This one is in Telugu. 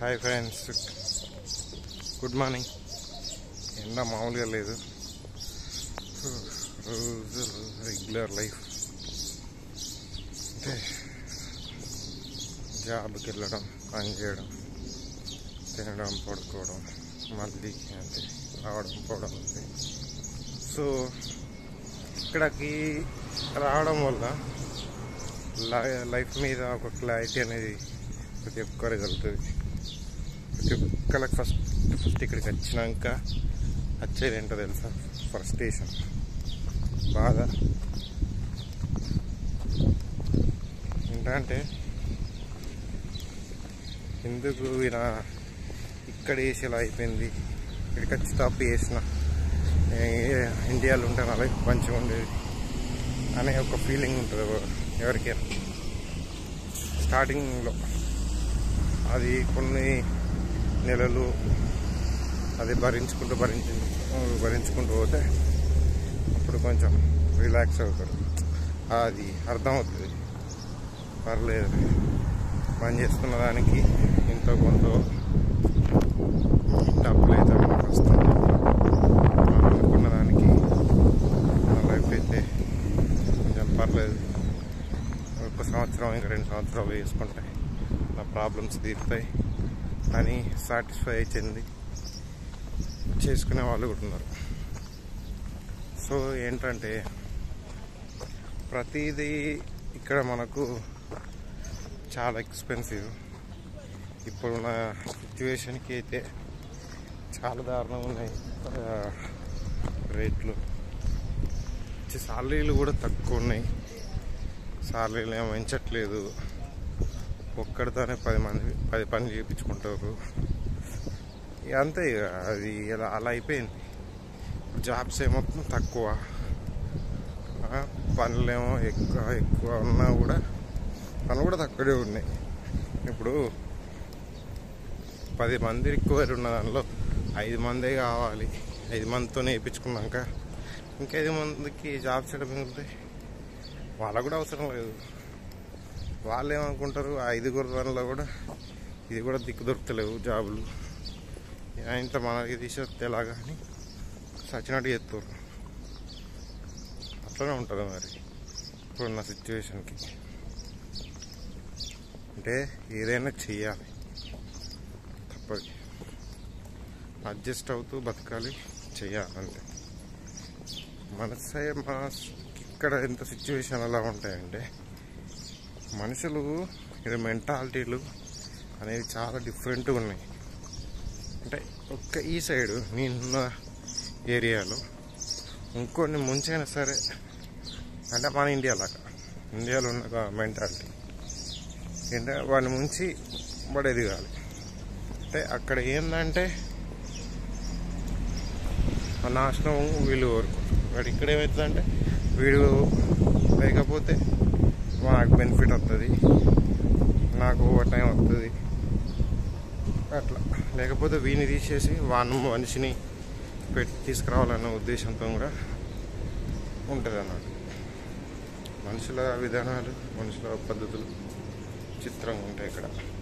హాయ్ ఫ్రెండ్స్ గుడ్ మార్నింగ్ ఎండ మామూలుగా లేదు రోజు రెగ్యులర్ లైఫ్ అంటే జాబ్కి వెళ్ళడం పని చేయడం తినడం పడుకోవడం మళ్ళీ అంటే రావడం పోవడం అంతే సో ఇక్కడికి రావడం వల్ల లై- లైఫ్ మీద ఒక క్లారిటీ అనేది ప్రతి ఒక్కరు కలుగుతుంది ప్రతి ఒక్కరికి ఫస్ట్ ఫస్ట్ ఇక్కడికి వచ్చినాక వచ్చేది ఏంటో తెలుసా ఫ్రస్ట్రేషన్ బాధ ఏంటంటే ఎందుకు ఈయన ఇక్కడ వేసి ఇలా అయిపోయింది ఇక్కడికి వచ్చి తప్పు చేసిన ఏ- ఇండియాలో ఉంటే నా లైఫ్ మంచిగా ఉండేది అనే ఒక ఫీలింగ్ ఉంటుంది ఎవరికైనా స్టార్టింగ్లో అది కొన్ని నెలలు అది భరించుకుంటూ భరించి భరించుకుంటూ పోతే అప్పుడు కొంచెం రిలాక్స్ అవుతారు అది అర్థమవుతుంది పర్లేదు పని చేస్తున్న దానికి ఇంత కొంత డబ్బులు అయితే మనకు వస్తుంది మనం అనుకున్న దానికి మన లైఫ్ అయితే కొంచెం పర్లేదు ఒక సంవత్సరం ఇంకా రెండు సంవత్సరాలు వేసుకుంటాయి నా ప్రాబ్లమ్స్ తీరుతాయి అని సాటిస్ఫై చెంది చేసుకునే వాళ్ళు కూడా ఉన్నారు సో ఏంటంటే ప్రతిదీ ఇక్కడ మనకు చాలా ఎక్స్పెన్సివ్ ఇప్పుడున్న సిచ్యువేషన్కి అయితే చాలా దారుణంగా ఉన్నాయి ఆ, రేట్లు సాలరీలు కూడా తక్కువ ఉన్నాయి సాలరీలు ఏమో పెంచట్లేదు ఒక్కడితోనే పది మంది పది పనులు చేయించుకుంటారు ఇక అంతే ఇక అది ఇలా అలా అయిపోయింది జాబ్స్ ఏమో తక్కువ ఆ, పనులేమో ఎక్కువ ఎక్కువ ఉన్నా కూడా పనులు కూడా తక్కువే ఉన్నాయి ఇప్పుడు పది మంది రిక్వైర్ ఉన్న దానిలో ఐదు మందే కావాలి ఐదు మందితో వేయించుకున్నాక ఇంకైదు మందికి జాబ్స్ ఎక్కడ మిగులుతాయి వాళ్ళకు కూడా అవసరం లేదు వాళ్ళు ఏమనుకుంటారు ఆ ఐదుగురు దానిలో కూడా ఇది కూడా దిక్కు దొరుకుతలేవు జాబులు ఇంత మనకి తీసేస్తే ఎలాగా అని సచ్చినట్టు చేస్తారు అట్లనే ఉంటుంది మరి ఇప్పుడున్న సిచ్యువేషన్కి అంటే ఏదైనా చెయ్యాలి తప్పదు అడ్జస్ట్ అవుతూ బతకాలి చెయ్యాలి అంతే మన సై- మన ఇక్కడ ఎంత సిచ్యువేషన్ ఎలా ఉంటాయంటే మనుషులు ఇది మెంటాలిటీలు అనేవి చాలా డిఫరెంట్గా ఉన్నాయి అంటే ఒక్క ఈ సైడు నేనున్న ఏరియాలో ఇంకొన్ని ముంచైనా సరే అంటే మన ఇండియా లాగా ఇండియాలో ఉన్న మెంటాలిటీ ఏంటంటే వాడిని ముంచి వాడు ఎదగాలి అంటే అక్కడ ఏంటంటే ఆ నాశనం వీళ్ళు కోరుకోరు వాడు ఇక్కడ ఏమవుతుందంటే వీడు లేకపోతే నాకు బెనిఫిట్ వస్తుంది నాకు ఓవర్ టైం వస్తుంది అట్లా లేకపోతే వీని తీసేసి వాడిని మనిషిని పెట్టి తీసుకురావాలన్న ఉద్దేశంతో కూడా ఉంటుంది అన్నమాట మనుషుల విధానాలు మనుషుల పద్ధతులు చిత్రంగా ఉంటాయి ఇక్కడ